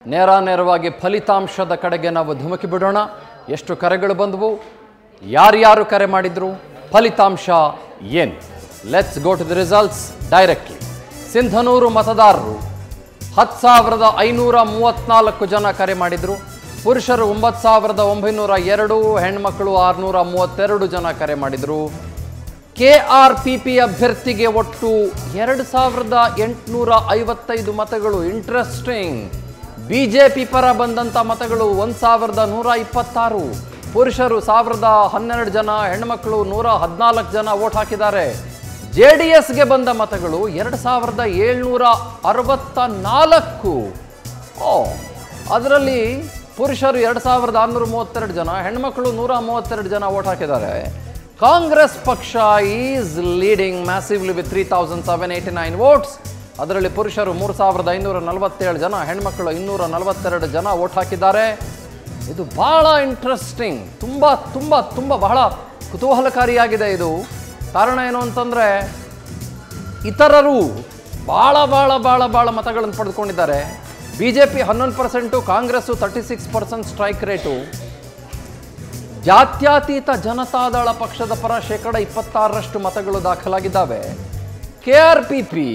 ನೇರ ನೇರವಾಗಿ ಫಲಿತಾಂಶದ ಕಡೆಗೆ ನಾವು ಧುಮುಕಿ ಬಿಡೋಣ ಎಷ್ಟು ಕರೆಗಳು ಬಂದವು ಯಾರ್ಯಾರು ಕರೆ ಮಾಡಿದ್ರು ಫಲಿತಾಂಶ ಏನು let's go to the results directly Sindhanur ಮತದಾರರು ಹತ್ತು ಸಾವಿರದ ಐನೂರ ಮೂವತ್ನಾಲ್ಕು ಜನ ಕರೆ ಮಾಡಿದ್ರು ಪುರುಷರು ಒಂಬತ್ತು ಸಾವಿರದ ಒಂಬೈನೂರ ಎರಡು ಹೆಣ್ಮಕ್ಳು ಆರುನೂರ ಮೂವತ್ತೆರಡು ಜನ ಕರೆ ಮಾಡಿದ್ರು ಕೆ ಆರ್ ಪಿ ಪಿ ಅಭ್ಯರ್ಥಿಗೆ ಒಟ್ಟು ಎರಡು ಸಾವಿರದ ಎಂಟುನೂರ ಐವತ್ತೈದು ಮತಗಳು ಇಂಟ್ರೆಸ್ಟಿಂಗ್ ಬಿ ಜೆ ಪಿ ಪರ ಬಂದಂಥ ಮತಗಳು ಒಂದು ಸಾವಿರದ ನೂರ ಇಪ್ಪತ್ತಾರು ಪುರುಷರು ಸಾವಿರದ ಹನ್ನೆರಡು ಜನ ಹೆಣ್ಮಕ್ಳು ನೂರ ಹದಿನಾಲ್ಕು ಜನ ವೋಟ್ ಹಾಕಿದ್ದಾರೆ ಜೆ ಡಿ ಎಸ್ಗೆ ಬಂದ ಮತಗಳು ಎರಡು ಸಾವಿರದ ಏಳ್ನೂರ ಅರವತ್ತ ನಾಲ್ಕು ಓ ಅದರಲ್ಲಿ ಪುರುಷರು ಎರಡು ಸಾವಿರದ ಆರುನೂರ ಮೂವತ್ತೆರಡು ಜನ ಹೆಣ್ಮಕ್ಳು ನೂರ ಮೂವತ್ತೆರಡು ಜನ ವೋಟ್ ಹಾಕಿದ್ದಾರೆ ಕಾಂಗ್ರೆಸ್ ಪಕ್ಷ is leading massively with three thousand seven eighty nine votes ಅದರಲ್ಲಿ ಪುರುಷರು ಮೂರು ಸಾವಿರದ ಐನೂರ ನಲವತ್ತೇಳು ಜನ ಹೆಣ್ಮಕ್ಳು ಇನ್ನೂರ ನಲವತ್ತೆರಡು ಜನ ವೋಟ್ ಹಾಕಿದ್ದಾರೆ ಇದು ಬಹಳ ಇಂಟ್ರೆಸ್ಟಿಂಗ್ ತುಂಬ ತುಂಬ ತುಂಬ ಬಹಳ ಕುತೂಹಲಕಾರಿಯಾಗಿದೆ ಇದು ಕಾರಣ ಏನು ಅಂತಂದರೆ ಇತರರು ಭಾಳ ಭಾಳ ಭಾಳ ಭಾಳ ಮತಗಳನ್ನು ಪಡೆದುಕೊಂಡಿದ್ದಾರೆ ಬಿ ಜೆ ಪಿ ಹನ್ನೊಂದು percent Congress thirty six percent strike rate ಜಾತ್ಯತೀತ ಜನತಾದಳ ಪಕ್ಷದ ಪರ ಶೇಕಡ ಇಪ್ಪತ್ತಾರರಷ್ಟು ಮತಗಳು ದಾಖಲಾಗಿದ್ದಾವೆ K R P P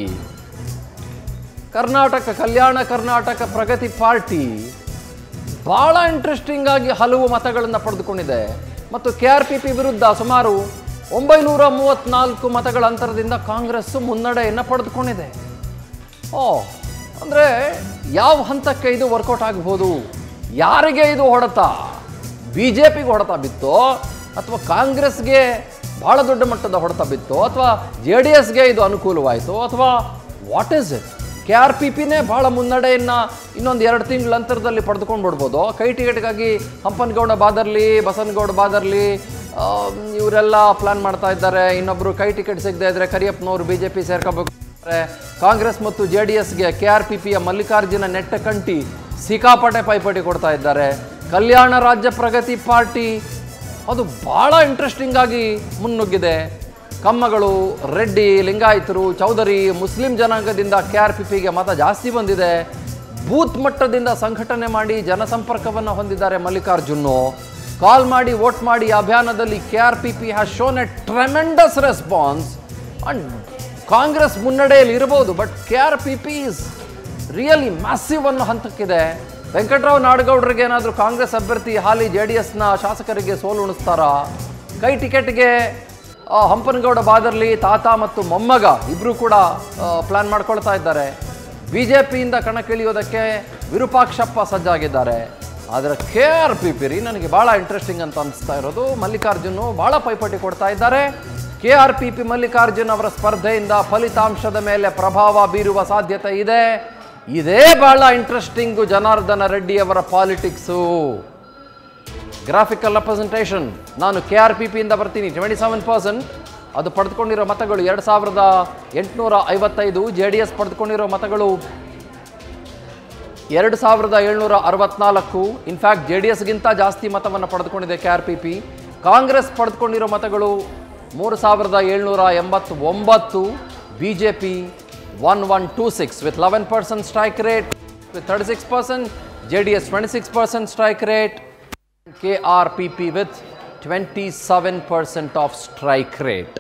Karnataka Kalyana Karnataka Pragati party ಭಾಳ ಇಂಟ್ರೆಸ್ಟಿಂಗ್ ಆಗಿ ಹಲವು ಮತಗಳನ್ನು ಪಡೆದುಕೊಂಡಿದೆ ಮತ್ತು ಕೆ ಆರ್ ಪಿ ಪಿ ವಿರುದ್ಧ ಸುಮಾರು ಒಂಬೈನೂರ ಮೂವತ್ನಾಲ್ಕು ಮತಗಳ ಅಂತರದಿಂದ ಕಾಂಗ್ರೆಸ್ಸು ಮುನ್ನಡೆಯನ್ನು ಪಡೆದುಕೊಂಡಿದೆ ಓ ಅಂದರೆ ಯಾವ ಹಂತಕ್ಕೆ ಇದು ವರ್ಕೌಟ್ ಆಗ್ಬೋದು ಯಾರಿಗೆ ಇದು ಹೊಡೆತ ಬಿ ಜೆ ಪಿಗೆ ಹೊಡೆತ ಬಿತ್ತೋ ಅಥವಾ ಕಾಂಗ್ರೆಸ್ಗೆ ಭಾಳ ದೊಡ್ಡ ಮಟ್ಟದ ಹೊಡೆತ ಬಿತ್ತೋ ಅಥವಾ ಜೆ ಡಿ ಎಸ್ಗೆ ಇದು ಅನುಕೂಲವಾಯಿತು ಅಥವಾ what is it K R P ಪಿನೇ ಭಾಳ ಮುನ್ನಡೆಯನ್ನು ಇನ್ನೊಂದು ಎರಡು ತಿಂಗಳ ಅಂತರದಲ್ಲಿ ಪಡೆದುಕೊಂಡು ಬಿಡ್ಬೋದು ಕೈ ಟಿಕೆಟ್ಗಾಗಿ ಹಂಪನಗೌಡ ಬಾದರ್ಲಿ ಬಸನಗೌಡ ಬಾದರ್ಲಿ ಆ, ಇವರೆಲ್ಲ ಪ್ಲಾನ್ ಮಾಡ್ತಾ ಇದ್ದಾರೆ ಇನ್ನೊಬ್ಬರು ಕೈ ಟಿಕೆಟ್ ಸಿಗದೆ ಇದ್ರೆ ಕರಿಯಪ್ಪನವರು ಬಿ ಜೆ ಪಿ ಸೇರ್ಕೋಬೇಕು ಅಂತಾರೆ. ಕಾಂಗ್ರೆಸ್ ಮತ್ತು ಜೆ ಡಿ ಎಸ್ಗೆ ಕೆ ಆರ್ ಪಿ ಪಿಯ ಮಲ್ಲಿಕಾರ್ಜುನ ನೆಟ್ಟ ಕಂಟಿ ಸಿಕ್ಕಾಪಟ್ಟೆ ಪೈಪೋಟಿ ಕೊಡ್ತಾ ಇದ್ದಾರೆ ಕಲ್ಯಾಣ ರಾಜ್ಯ ಪ್ರಗತಿ ಪಾರ್ಟಿ ಅದು ಭಾಳ ಇಂಟ್ರೆಸ್ಟಿಂಗ್ ಆಗಿ ಮುನ್ನುಗ್ಗಿದೆ ಕಮ್ಮಗಳು ರೆಡ್ಡಿ ಲಿಂಗಾಯತರು ಚೌಧರಿ ಮುಸ್ಲಿಂ ಜನಾಂಗದಿಂದ ಕೆ ಆರ್ ಪಿ ಪಿಗೆ ಮತ ಜಾಸ್ತಿ ಬಂದಿದೆ ಬೂತ್ ಮಟ್ಟದಿಂದ ಸಂಘಟನೆ ಮಾಡಿ ಜನಸಂಪರ್ಕವನ್ನು ಹೊಂದಿದ್ದಾರೆ ಮಲ್ಲಿಕಾರ್ಜುನ್ನು ಕಾಲ್ ಮಾಡಿ ವೋಟ್ ಮಾಡಿ ಅಭಿಯಾನದಲ್ಲಿ K R P P has shown a tremendous response and Congress ಮುನ್ನಡೆಯಲ್ಲಿ ಇರಬಹುದು but K R P P is really massive ಅನ್ನೋ ಹಂತಕ್ಕಿದೆ ವೆಂಕಟರಾವ್ ನಾಡಗೌಡರಿಗೆ ಏನಾದರೂ ಕಾಂಗ್ರೆಸ್ ಅಭ್ಯರ್ಥಿ ಹಾಲಿ ಜೆ ಡಿ ಎಸ್ನ ಶಾಸಕರಿಗೆ ಸೋಲು ಉಣಿಸ್ತಾರಾ ಕೈ ಟಿಕೆಟ್ಗೆ ಆ, ಹಂಪನಗೌಡ ಬಾದರ್ಲಿ ತಾತ ಮತ್ತು ಮೊಮ್ಮಗ ಇಬ್ಬರು ಕೂಡ ಪ್ಲಾನ್ ಮಾಡ್ಕೊಳ್ತಾ ಇದ್ದಾರೆ ಬಿ ಜೆ ಪಿಯಿಂದ ಕಣಕ್ಕಿಳಿಯೋದಕ್ಕೆ ವಿರೂಪಾಕ್ಷಪ್ಪ ಸಜ್ಜಾಗಿದ್ದಾರೆ ಆದರೆ ಕೆ ಆರ್ ಪಿ ಪಿ ರೀ ನನಗೆ ಭಾಳ ಇಂಟ್ರೆಸ್ಟಿಂಗ್ ಅಂತ ಅನಿಸ್ತಾ ಇರೋದು ಮಲ್ಲಿಕಾರ್ಜುನು ಭಾಳ ಪೈಪೋಟಿ ಕೊಡ್ತಾ ಇದ್ದಾರೆ K R P P Mallikarjun ಅವರ ಸ್ಪರ್ಧೆಯಿಂದ ಫಲಿತಾಂಶದ ಮೇಲೆ ಪ್ರಭಾವ ಬೀರುವ ಸಾಧ್ಯತೆ ಇದೆ ಇದೇ ಭಾಳ ಇಂಟ್ರೆಸ್ಟಿಂಗು ಜನಾರ್ದನ ರೆಡ್ಡಿ ಅವರ ಪಾಲಿಟಿಕ್ಸು ಗ್ರಾಫಿಕಲ್ ರೆಪ್ರೆಸೆಂಟೇಷನ್ ನಾನು ಕೆ ಆರ್ ಪಿ ಪಿಯಿಂದ ಬರ್ತೀನಿ ಟ್ವೆಂಟಿ ಸೆವೆನ್ ಪರ್ಸೆಂಟ್ ಅದು ಪಡೆದುಕೊಂಡಿರೋ ಮತಗಳು ಎರಡು ಸಾವಿರದ ಎಂಟುನೂರ ಐವತ್ತೈದು ಜೆ ಡಿ ಎಸ್ ಪಡೆದುಕೊಂಡಿರೋ ಮತಗಳು ಎರಡು ಸಾವಿರದ ಏಳ್ನೂರ ಅರವತ್ನಾಲ್ಕು ಇನ್ಫ್ಯಾಕ್ಟ್ ಜೆ ಡಿ ಎಸ್ಗಿಂತ ಜಾಸ್ತಿ ಮತವನ್ನು ಪಡೆದುಕೊಂಡಿದೆ K R P P Congress ಪಡೆದುಕೊಂಡಿರೋ ಮತಗಳು ಮೂರು ಸಾವಿರದ ಏಳ್ನೂರ ಎಂಬತ್ತೊಂಬತ್ತು B J P one one two six with eleven percent strike rate with thirty six percent J D S twenty six percent strike rate KRPP with 27% of strike rate.